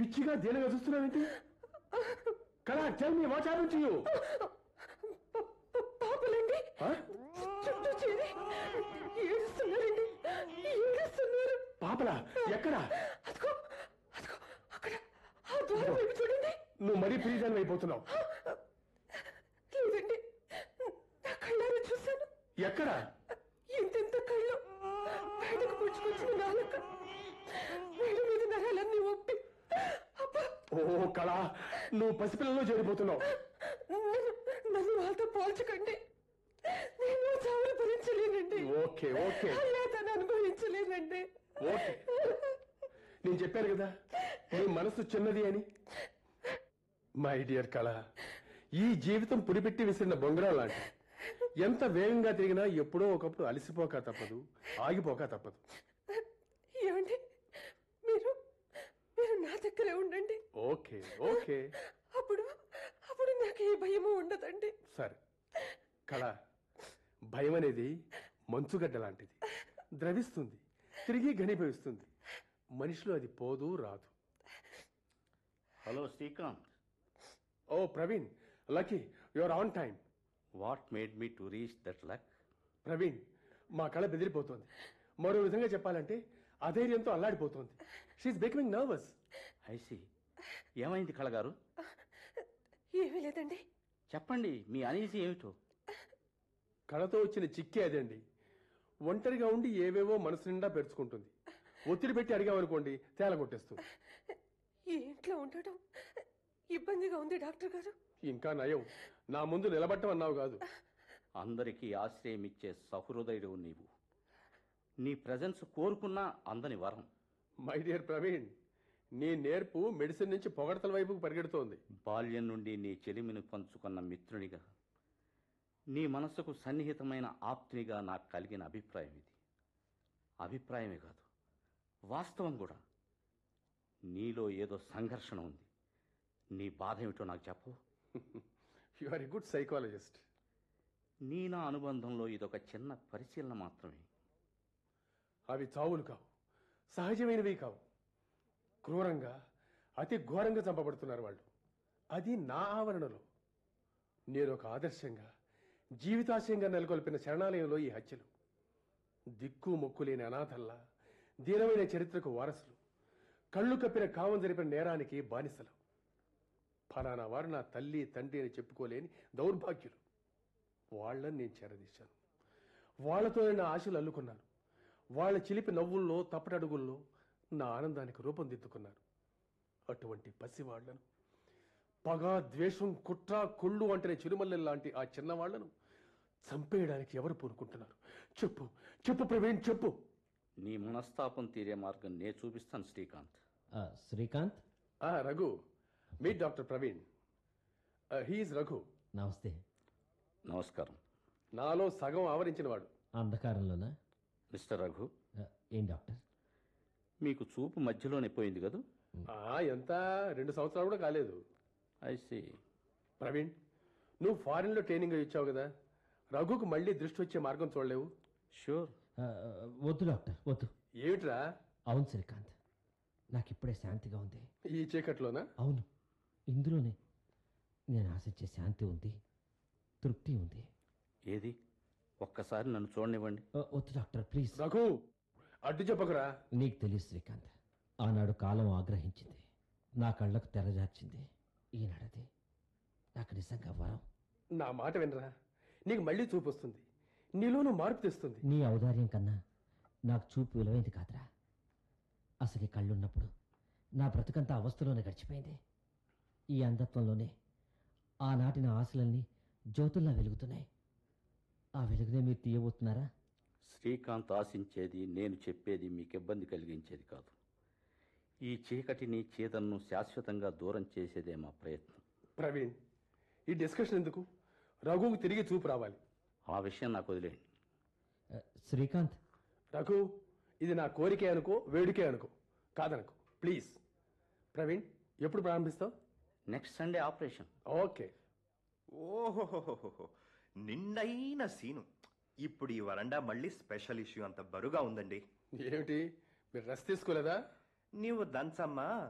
పిచ్చిగా దీనగా చూస్తున్నావేంటి Kala tell me what happen to you పాపలండి చుట్టూ చేరి ఏడుస్తున్నారండి ఏడుస్తున్నారు పాపలా ఎక్కడ అదిగో అదిగో అక్కడ ఆ ద్వారం వైపు చూడండి నువ్వు మరీ ప్రీజన్ అయిపోతున్నావు లేదండి నా కళ్ళారా చూశాను ఎక్కడ ఇంతెంత కళ్ళు బయటకు పుచ్చుకొచ్చిన నాలుక వేడి మీద నరాలన్నీ ఒప్పి అబ్బా ఓ కళ నువ్వు పసిపిల్లలో చేరిపోతున్నావు నన్ను నన్ను వాళ్ళతో పోల్చకండి నేను ఆ చావును భరించలేనండి ఓకే ఓకే తను అనుభవించలేనండి ఓకే నేను చెప్పాను కదా నీ మనసు చిన్నది అని మై డియర్ కళ ఈ జీవితం పుడిపెట్టి విసిరిన బొంగరం లాంటి ఎంత వేగంగా తిరిగినా ఎప్పుడో ఒకప్పుడు అలసిపోక తప్పదు ఆగిపోక తప్పదు ఏమండి మీరు మీరు నా దగ్గరే ఉండండి ఓకే ఓకే అప్పుడు అప్పుడు నాకు ఏ భయము ఉండదండి సరే కళ భయం అనేది మంచుగడ్డ లాంటిది ద్రవిస్తుంది తిరిగి ఘనీభవిస్తుంది మనిషిలో అది పోదు రాదు hello Srikanth oh Praveen lucky your on time what made me to reach that luck Praveen మా కళ బెదిరిపోతోంది మరో విధంగా చెప్పాలంటే అధైర్యంతో అల్లాడిపోతోంది షీఈ్ బికమింగ్ నర్వస్ ఐసి ఏమైంది కళగారు ఏమీ లేదండి చెప్పండి మీ అనీసి ఏమిటో కళతో వచ్చిన చిక్కే అదండి ఒంటరిగా ఉండి ఏవేవో మనసు నిండా పెరుచుకుంటుంది ఒత్తిడి పెట్టి అడిగామనుకోండి తేల కొట్టేస్తుంది ఈ ఇంట్లో ఉండటం ఇబ్బందిగా ఉంది డాక్టర్ గారు ఇంకా నయం నా ముందు నిలబట్టమన్నావు కాదు అందరికీ ఆశ్రయం ఇచ్చే సహృదయుడు నీవు నీ ప్రజెన్స్ కోరుకున్నా అందని వరం మై డియర్ ప్రవీణ్ నీ నేర్పు మెడిసిన్ నుంచి పొగడతల వైపుకు పరిగెడుతోంది బాల్యం నుండి నీ చెలిమిని పంచుకున్న మిత్రునిగా నీ మనసుకు సన్నిహితమైన ఆప్తునిగా నాకు కలిగిన అభిప్రాయం ఇది అభిప్రాయమే కాదు వాస్తవం కూడా నీలో ఏదో సంఘర్షణ ఉంది నీ బాధ ఏమిటో నాకు చెప్పు you are a good psychologist నీ నా అనుబంధంలో ఇదొక చిన్న పరిశీలన మాత్రమే అవి చావులు కావు సహజమైనవి కావు క్రూరంగా అతి ఘోరంగా చంపబడుతున్నారు వాళ్ళు అది నా ఆవరణలో నేను ఒక ఆదర్శంగా జీవితాశయంగా నెలకొల్పిన శరణాలయంలో ఈ హత్యలు దిక్కు మొక్కు లేని అనాథల్లా దీనమైన చరిత్రకు వారసులు కళ్ళు కప్పిన కావం జరిపిన నేరానికి బానిసలు ఫలానా వారు నా తల్లి తండ్రి అని చెప్పుకోలేని దౌర్భాగ్యులు వాళ్ళని నేను చేరదీశాను వాళ్లతో నా ఆశలు అల్లుకున్నాను వాళ్ళ చిలిపి నవ్వుల్లో తప్పటడుగుల్లో నా ఆనందానికి రూపొందిద్దుకున్నాను అటువంటి పసివాళ్లను పగ ద్వేషం కుట్ర కుళ్ళు అంటే చిరుమల్లె లాంటి ఆ చిన్నవాళ్లను చంపేయడానికి ఎవరు పూనుకుంటున్నారు చెప్పు చెప్పు ప్రవీణ్ చెప్పు నీ మనస్తాపం తీరే మార్గం నే చూపిస్తాను శ్రీకాంత్ ఆ, శ్రీకాంత్ ఆ Raghu meet doctor Praveen he's Raghu నమస్తే నమస్కారం నాలో సగం ఆవరించినవాడు అంధకారంలోనా మిస్టర్ రఘు ఆ, ఏం డాక్టర్ మీకు చూపు మధ్యలోనే పోయింది కదా ఆ ఎంత రెండు సంవత్సరాలు కూడా కాలేదు ఐసి ప్రవీణ్ నువ్వు ఫారిన్లో ట్రైనింగ్ ఇచ్చావు కదా రఘుకు మళ్ళీ దృష్టి వచ్చే మార్గం చూడలేవు షూర్ ఆ, వద్దు డాక్టర్ వద్దు ఏమిట్రా అవును శ్రీకాంత్ నాకు ఇప్పుడే శాంతిగా ఉంది ఈ చీకట్లోనా అవును ఇందులోనే నేను ఆశించే శాంతి ఉంది తృప్తి ఉంది ఏది ఒక్కసారి నన్ను చూడనివ్వండి ఆ, వద్దు డాక్టర్ ప్లీజ్ రఘు అడ్డు చెప్పకురా నీకు తెలియదు శ్రీకాంత్ ఆనాడు కాలం ఆగ్రహించింది నా కళ్ళకు తెరజార్చింది ఈనాడది నాకు నిజంగా వరం నా మాట వినరా నీకు మళ్ళీ చూపు వస్తుంది నీలోనూ మార్పు తెస్తుంది నీ ఔదార్యం కన్నా నాకు చూపు విలువైంది కాదురా అసలు ఈ కళ్ళున్నప్పుడు నా బ్రతుకంతా అవస్థలోనే గడిచిపోయింది ఈ అంధత్వంలోనే ఆనాటి నా ఆశలన్నీ జ్యోతుల్లా వెలుగుతున్నాయి ఆ వెలుగునే మీరు తీయబోతున్నారా శ్రీకాంత్ ఆశించేది నేను చెప్పేది మీకు ఇబ్బంది కలిగించేది కాదు ఈ చీకటిని చీదన్ను శాశ్వతంగా దూరం చేసేదే మా ప్రయత్నం ప్రవీణ్ ఈ డిస్కషన్ ఎందుకు రఘుకు తిరిగి చూపు రావాలి ఆ విషయం నాకు వదిలేయండి ఆ, శ్రీకాంత్ రఘు ఇది నా కోరికే అనుకో వేడుకే అనుకో కాదనుకో ప్లీజ్ ప్రవీణ్ ఎప్పుడు ప్రారంభిస్తావు నెక్స్ట్ సండే ఆపరేషన్ ఓకే ఓహోహోహోహో నిండైన సీను ఇప్పుడు ఈ వరండా మళ్ళీ స్పెషల్ ఇష్యూ అంత బరుగా ఉందండి ఏమిటి మీరు రెస్ట్ తీసుకోలేదా నీవు దంచమ్మా